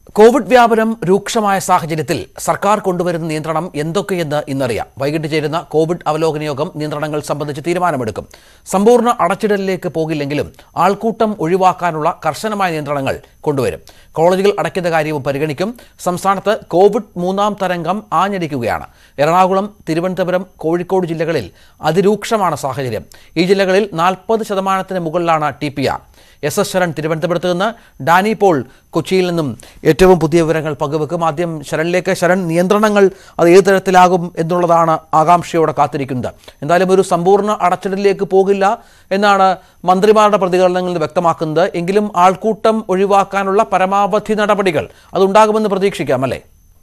Covid വ്യാപനം രൂക്ഷമായ സാഹചര്യത്തിൽ സർക്കാർ കൊണ്ടുവരുന്ന നിയന്ത്രണം എന്തൊക്കെയെന്ന് ഇന്നറിയാം വൈകിട്ട് ചേരുന്ന കോവിഡ് അവലോകന യോഗം നിയന്ത്രണങ്ങൾ സംബന്ധിച്ച് തീരുമാനമെടുക്കും സമ്പൂർണ്ണ അടച്ചിടലിലേക്ക് പോകില്ലെങ്കിലും ആൾക്കൂട്ടം ഒഴിവാക്കാനുള്ള കർശനമായ നിയന്ത്രണങ്ങൾ കൊണ്ടുവരും കോളേജുകൾ അടയ്ക്കുന്ന കാര്യവും പരിഗണിക്കും സംസ്ഥാനത്ത് കോവിഡ് മൂന്നാം തരംഗം ആഞ്ഞടിക്കുകയാണ് എറണാകുളം തിരുവനന്തപുരം കോഴിക്കോട് ജില്ലകളിൽ അതിരൂക്ഷമാണ് സാഹചര്യം ഈ ജില്ലകളിൽ നാൽപ്പത് ശതമാനത്തിന് മുകളിലാണ് T P R S S Sharan തിരുവനന്തപുരത്ത് നിന്ന് ഡാനി പോൾ കൊച്ചിയിൽ നിന്നും ഏറ്റവും പുതിയ വിവരങ്ങൾ പങ്കുവെക്കും ആദ്യം ശരണിലേക്ക് ശരൺ നിയന്ത്രണങ്ങൾ അത് ഏത് തരത്തിലാകും എന്നുള്ളതാണ് ആകാംക്ഷയോടെ കാത്തിരിക്കുന്നത് എന്തായാലും ഒരു സമ്പൂർണ്ണ അടച്ചിടലിലേക്ക് പോകില്ല എന്നാണ് മന്ത്രിമാരുടെ പ്രതികരണങ്ങളിൽ നിന്ന് വ്യക്തമാക്കുന്നത് എങ്കിലും ആൾക്കൂട്ടം ഒഴിവാക്കാനുള്ള പരമാവധി നടപടികൾ അതുണ്ടാകുമെന്ന് പ്രതീക്ഷിക്കാം അല്ലേ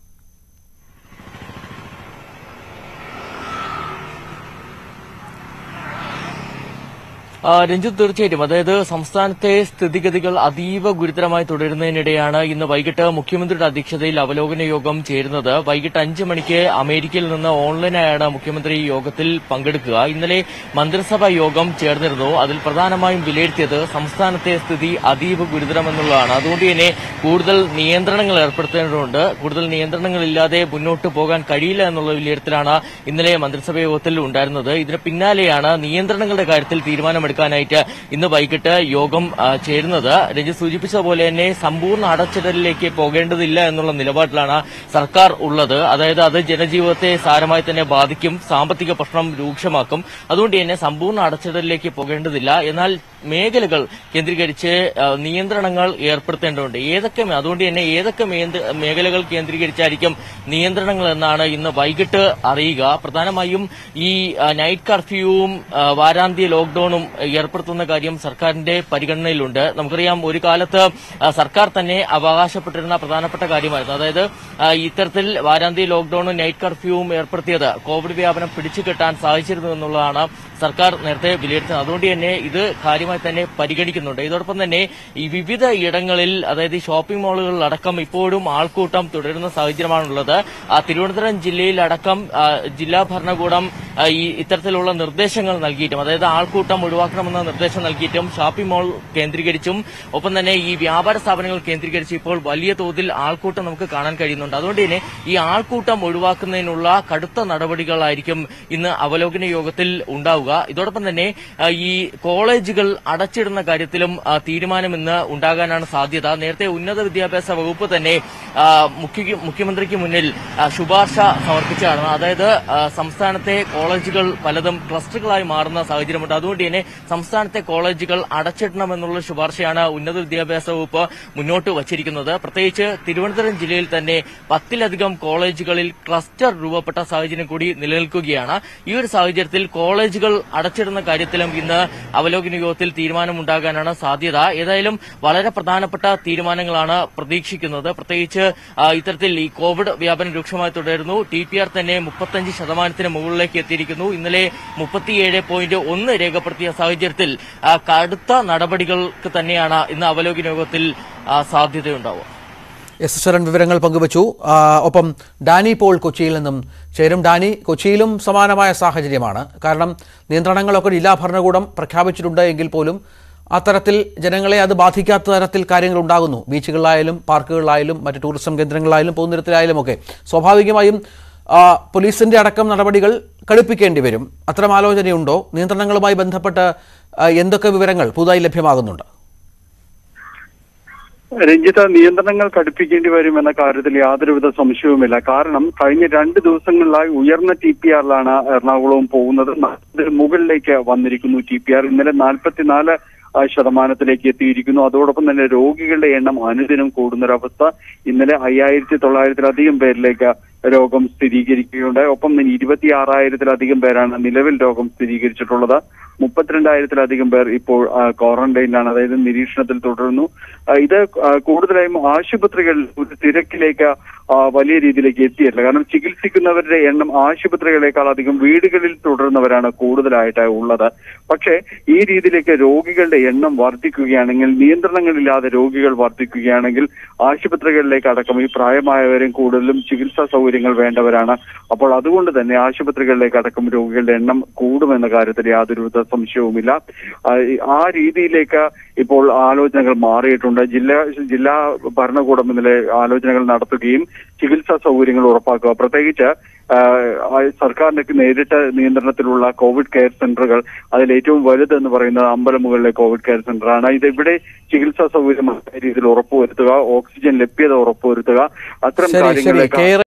ആ, രഞ്ജിത്ത് തീർച്ചയായിട്ടും അതായത് സംസ്ഥാനത്തെ സ്ഥിതിഗതികൾ അതീവ ഗുരുതരമായി തുടരുന്നതിനിടെയാണ് ഇന്ന് വൈകിട്ട് മുഖ്യമന്ത്രിയുടെ അധ്യക്ഷതയിൽ അവലോകന യോഗം ചേരുന്നത് വൈകിട്ട് അഞ്ച് മണിക്ക് അമേരിക്കയിൽ നിന്ന് ഓൺലൈനായാണ് മുഖ്യമന്ത്രി ഈ യോഗത്തിൽ പങ്കെടുക്കുക ഇന്നലെ മന്ത്രിസഭാ യോഗം ചേർന്നിരുന്നു അതിൽ പ്രധാനമായും വിലയിരുത്തിയത് സംസ്ഥാനത്തെ സ്ഥിതി അതീവ ഗുരുതരമെന്നുള്ളതാണ് അതുകൊണ്ട് തന്നെ കൂടുതൽ നിയന്ത്രണങ്ങൾ ഏർപ്പെടുത്തേണ്ടതുണ്ട് കൂടുതൽ നിയന്ത്രണങ്ങളില്ലാതെ മുന്നോട്ട് പോകാൻ കഴിയില്ല എന്നുള്ള വിലയിരുത്തലാണ് ഇന്നലെ മന്ത്രിസഭാ യോഗത്തിൽ ഉണ്ടായിരുന്നത് ഇതിന് പിന്നാലെയാണ് നിയന്ത്രണങ്ങളുടെ കാര്യത്തിൽ തീരുമാനമെടുക്കാനായിട്ട് ഇന്ന് വൈകിട്ട് യോഗം ആ, ചേരുന്നത് രഞ്ജിത്ത് സൂചിപ്പിച്ച പോലെ തന്നെ സമ്പൂർണ്ണ അടച്ചിടലിലേക്ക് പോകേണ്ടതില്ല എന്നുള്ള നിലപാടിലാണ് സർക്കാർ ഉള്ളത് അതായത് അത് ജനജീവിതത്തെ സാരമായി തന്നെ ബാധിക്കും സാമ്പത്തിക പ്രശ്നം രൂക്ഷമാക്കും അതുകൊണ്ട് തന്നെ സമ്പൂർണ്ണ അടച്ചിടലിലേക്ക് പോകേണ്ടതില്ല എന്നാൽ മേഖലകൾ കേന്ദ്രീകരിച്ച് ആ, നിയന്ത്രണങ്ങൾ ഏർപ്പെടുത്തേണ്ടതുണ്ട് ഏതൊക്കെ മേ- അതുകൊണ്ട് തന്നെ ഏതൊക്കെ മേന്ത- മേഖലകൾ കേന്ദ്രീകരിച്ചായിരിക്കും നിയന്ത്രണങ്ങൾ എന്നാണ് ഇന്ന് വൈകിട്ട് അറിയുക പ്രധാനമായും ഈ ആ, നൈറ്റ് കർഫ്യൂവും ആ, വാരാന്ത്യ ലോക്ഡൌണും ഏർപ്പെടുത്തുന്ന കാര്യം സർക്കാരിന്റെ പരിഗണനയിലുണ്ട് നമുക്കറിയാം ഒരു കാലത്ത് ആ, സർക്കാർ തന്നെ അവകാശപ്പെട്ടിരുന്ന പ്രധാനപ്പെട്ട കാര്യമായിരുന്നു അതായത് ആ, ഇത്തരത്തിൽ വാരാന്ത്യ ലോക്ഡൌണും നൈറ്റ് കർഫ്യൂവും ഏർപ്പെടുത്തിയത് കോവിഡ് വ്യാപനം പിടിച്ചുകെട്ടാൻ സാധിച്ചിരുന്നു എന്നുള്ളതാണ് സർക്കാർ നേരത്തെ വിലയിരുത്തുന്നത് അതുകൊണ്ട് തന്നെ ഇത് കാര്യമായി തന്നെ പരിഗണിക്കുന്നുണ്ട് ഇതോടൊപ്പം തന്നെ ഈ വിവിധ ഇടങ്ങളിൽ അതായത് ഈ ഷോപ്പിംഗ് മാളുകളിലടക്കം ഇപ്പോഴും ആൾക്കൂട്ടം തുടരുന്ന സാഹചര്യമാണുള്ളത് ആ, തിരുവനന്തപുരം ജില്ലയിലടക്കം ആ, ജില്ലാ ഭരണകൂടം ആ, ഈ ഇത്തരത്തിലുള്ള നിർദ്ദേശങ്ങൾ നൽകിയിട്ടും അതായത് ആൾക്കൂട്ടം ഒഴിവാക്കണമെന്ന നിർദ്ദേശം നൽകിയിട്ടും ഷോപ്പിംഗ് മാൾ കേന്ദ്രീകരിച്ചും ഒപ്പം തന്നെ ഈ വ്യാപാര സ്ഥാപനങ്ങൾ കേന്ദ്രീകരിച്ച് ഇപ്പോൾ വലിയ തോതിൽ ആൾക്കൂട്ടം നമുക്ക് കാണാൻ കഴിയുന്നുണ്ട് അതുകൊണ്ട് തന്നെ ഈ ആൾക്കൂട്ടം ഒഴിവാക്കുന്നതിനുള്ള കടുത്ത നടപടികളായിരിക്കും ഇന്ന് അവലോകന യോഗത്തിൽ ഉണ്ടാവുക ഇതോടൊപ്പം തന്നെ ആ, ഈ കോളേജുകൾ അടച്ചിടുന്ന കാര്യത്തിലും ആ, തീരുമാനം ഇന്ന് ഉണ്ടാകാനാണ് സാധ്യത നേരത്തെ ഉന്നത വിദ്യാഭ്യാസ വകുപ്പ് തന്നെ ആ, മുഖ്യ- മുഖ്യമന്ത്രിക്ക് മുന്നിൽ ആ, ശുപാർശ സമർപ്പിച്ചതാണ് അതായത് ആ, സംസ്ഥാനത്തെ കോളേജുകൾ പലതും ക്ലസ്റ്ററുകളായി മാറുന്ന സാഹചര്യമുണ്ട് അതുകൊണ്ട് തന്നെ സംസ്ഥാനത്തെ കോളേജുകൾ അടച്ചിടണമെന്നുള്ള ശുപാർശയാണ് ഉന്നത വിദ്യാഭ്യാസ വകുപ്പ് മുന്നോട്ട് വച്ചിരിക്കുന്നത് പ്രത്യേകിച്ച് തിരുവനന്തപുരം ജില്ലയിൽ തന്നെ പത്തിലധികം കോളേജുകളിൽ ക്ലസ്റ്റർ രൂപപ്പെട്ട സാഹചര്യം കൂടി നിലനിൽക്കുകയാണ് ഈ ഒരു സാഹചര്യത്തിൽ കോളേജുകൾ അടച്ചിടുന്ന കാര്യത്തിലും ഇന്ന് അവലോകന യോഗത്തിൽ തീരുമാനമുണ്ടാകാനാണ് സാധ്യത ഏതായാലും വളരെ പ്രധാനപ്പെട്ട തീരുമാനങ്ങളാണ് പ്രതീക്ഷിക്കുന്നത് പ്രത്യേകിച്ച് ആ, ഇത്തരത്തിൽ ഈ കോവിഡ് വ്യാപനം രൂക്ഷമായി തുടരുന്നു ടി പി ആർ തന്നെ മുപ്പത്തഞ്ച് ശതമാനത്തിന് മുകളിലേക്ക് എത്തിയിരിക്കുന്നു ഇന്നലെ മുപ്പത്തിയേഴ് പോയിന്റ് ഒന്ന് രേഖപ്പെടുത്തിയ സാഹചര്യത്തിൽ ആ, കടുത്ത നടപടികൾക്ക് തന്നെയാണ് ഇന്ന് അവലോകന യോഗത്തിൽ ആ, സാധ്യതയുണ്ടാവുക എസ് ശരൺ വിവരങ്ങൾ പങ്കുവച്ചു ആ, ഒപ്പം ഡാനി പോൾ കൊച്ചിയിൽ നിന്നും ചേരും ഡാനി കൊച്ചിയിലും സമാനമായ സാഹചര്യമാണ് കാരണം നിയന്ത്രണങ്ങളൊക്കെ ജില്ലാ ഭരണകൂടം പ്രഖ്യാപിച്ചിട്ടുണ്ട് എങ്കിൽ പോലും അത്തരത്തിൽ ജനങ്ങളെ അത് ബാധിക്കാത്ത തരത്തിൽ കാര്യങ്ങൾ ഉണ്ടാകുന്നു ബീച്ചുകളിലായാലും പാർക്കുകളിലായാലും മറ്റ് ടൂറിസം കേന്ദ്രങ്ങളിലായാലും പൊതുനിരത്തിലായാലും ഒക്കെ സ്വാഭാവികമായും ആ, പോലീസിന്റെ അടക്കം നടപടികൾ കടുപ്പിക്കേണ്ടി വരും അത്തരം ആലോചനയുണ്ടോ നിയന്ത്രണങ്ങളുമായി ബന്ധപ്പെട്ട് ആ, എന്തൊക്കെ വിവരങ്ങൾ പുതുതായി ലഭ്യമാകുന്നുണ്ട് രഞ്ജിത്ത് നിയന്ത്രണങ്ങൾ കടുപ്പിക്കേണ്ടി വരും എന്ന കാര്യത്തിൽ യാതൊരുവിധ സംശയവുമില്ല കാരണം കഴിഞ്ഞ രണ്ട് ദിവസങ്ങളിലായി ഉയർന്ന ടി പി ആറിലാണ് എറണാകുളവും പോകുന്നത് നാൽപ്പതിന് മുകളിലേക്ക് വന്നിരിക്കുന്നു ടി പി ആർ ഇന്നലെ നാൽപ്പത്തിനാല് ആ, ശതമാനത്തിലേക്ക് എത്തിയിരിക്കുന്നു അതോടൊപ്പം തന്നെ രോഗികളുടെ എണ്ണം അനുദിനം കൂടുന്നൊരവസ്ഥ ഇന്നലെ അയ്യായിരത്തി തൊള്ളായിരത്തിലധികം പേരിലേക്ക് രോഗം സ്ഥിരീകരിക്കുകയുണ്ടായി ഒപ്പം തന്നെ ഇരുപത്തി ആറായിരത്തിലധികം പേരാണ് നിലവിൽ രോഗം സ്ഥിരീകരിച്ചിട്ടുള്ളത് മുപ്പത്തിരണ്ടായിരത്തിലധികം പേർ ഇപ്പോൾ ആ, ക്വാറന്റൈനിലാണ് അതായത് നിരീക്ഷണത്തിൽ തുടരുന്നു ആ, ഇത് ആ, കൂടുതലായും ആശുപത്രികളിൽ ഒരു തിരക്കിലേക്ക് ആ, വലിയ രീതിയിലേക്ക് എത്തിയില്ല കാരണം ചികിത്സിക്കുന്നവരുടെ എണ്ണം ആശുപത്രികളെക്കാൾ അധികം വീടുകളിൽ തുടരുന്നവരാണ് കൂടുതലായിട്ട് ഉള്ളത് പക്ഷേ ഈ രീതിയിലേക്ക് രോഗികളുടെ എണ്ണം വർദ്ധിക്കുകയാണെങ്കിൽ നിയന്ത്രണങ്ങളില്ലാതെ രോഗികൾ വർദ്ധിക്കുകയാണെങ്കിൽ ആശുപത്രികളിലേക്ക് അടക്കം ഈ പ്രായമായവരും കൂടുതലും ചികിത്സാ സൗകര്യങ്ങൾ വേണ്ടവരാണ് അപ്പോൾ അതുകൊണ്ട് തന്നെ ആശുപത്രികളിലേക്ക് അടക്കം രോഗികളുടെ എണ്ണം കൂടുമെന്ന കാര്യത്തിൽ യാതൊരുവിധ യാതൊരുവിധ സംശയവുമില്ല ആ, ഈ- ആ രീതിയിലേക്ക് ഇപ്പോൾ ആലോചനകൾ മാറിയിട്ടുണ്ട് ജില്ലാ ജില്ലാ ഭരണകൂടം ഇന്നലെ ആലോചനകൾ നടത്തുകയും ചികിത്സാ സൗകര്യങ്ങൾ ഉറപ്പാക്കുക പ്രത്യേകിച്ച് ആ, ആ, സർക്കാരിന്റെ നേരിട്ട് നിയന്ത്രണത്തിലുള്ള കോവിഡ് കെയർ സെന്ററുകൾ അതിൽ ഏറ്റവും വലുതെന്ന് പറയുന്നത് അമ്പലമുകളിലെ കോവിഡ് കെയർ സെന്ററാണ് ഇത് ഇവിടെ ചികിത്സാ സൗകര്യം രീതിയിൽ ഉറപ്പുവരുത്തുക ഓക്സിജൻ ലഭ്യത ഉറപ്പുവരുത്തുക അത്തരം ശരി ശരി കാര്യങ്ങളിലേക്ക് കെ